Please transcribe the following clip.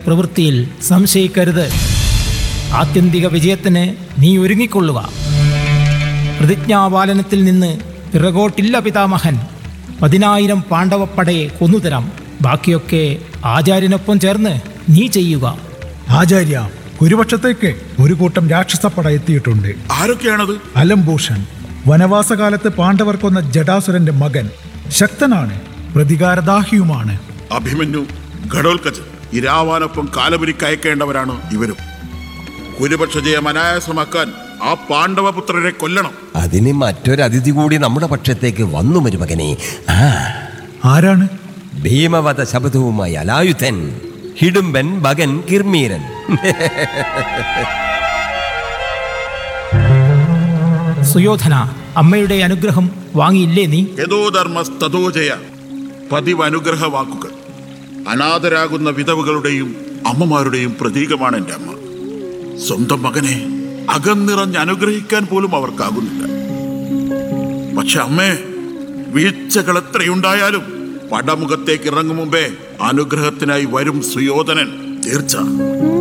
പ്രവൃത്തിയിൽ സംശയിക്കരുത് ആത്യന്തിക വിജയത്തിന് നീ ഒരുങ്ങിക്കൊള്ളുക പ്രതിജ്ഞാപാലനത്തിൽ നിന്ന് പിറകോട്ടില്ല പിതാമഹൻ പതിനായിരം പാണ്ഡവപ്പടയെ കൊന്നുതരാം ബാക്കിയൊക്കെ ആചാര്യനൊപ്പം ചേർന്ന് നീ ചെയ്യുക ആചാര്യ കുരുപക്ഷത്തേക്ക് ഒരു കൂട്ടം രാക്ഷസപ്പട എത്തിയിട്ടുണ്ട് ആരൊക്കെയാണത് അലംഭൂഷൺ വനവാസകാലത്ത് പാണ്ഡവർ കൊന്ന ജടാസുരന്റെ മകൻ ശക്തനാണ് പ്രതികാരദാഹിയുമാണ് അഭിമന്യു ഘടോൽക്കച്ച് ഇരാവാനൊപ്പം കാലപുരിക്ക് അയക്കേണ്ടവരാണ് ഇവരും കുരുപക്ഷ ജയം അനായാസമാക്കാൻ ആ പാണ്ഡവപുത്രരെ കൊല്ലണം അതിന് മറ്റൊരതിഥി കൂടി നമ്മുടെ പക്ഷത്തേക്ക് വന്നു മരുമകനെ ആ ആരാണ് ഭീമവധ ശബ്ദവുമായി അലായുധൻ ഹിഡുംബൻ ഭഗൻ കിർമീരൻ സുയോധന അമ്മയുടെ അനുഗ്രഹം വാങ്ങിയില്ലേ നീ യഥോധർമ്മസ്തോജയ പതിവ് അനുഗ്രഹ വാക്കുകൾ അനാഥരാകുന്ന വിധവകളുടെയും അമ്മമാരുടെയും പ്രതീകമാണ് എൻ്റെ അമ്മ സ്വന്തം മകനെ അകന്നിറഞ്ഞ് അനുഗ്രഹിക്കാൻ പോലും അവർക്കാകുന്നില്ല പക്ഷെ അമ്മേ വീഴ്ചകൾ എത്രയുണ്ടായാലും പടമുഖത്തേക്ക് ഇറങ്ങും മുമ്പേ അനുഗ്രഹത്തിനായി വരും സുയോധനൻ തീർച്ച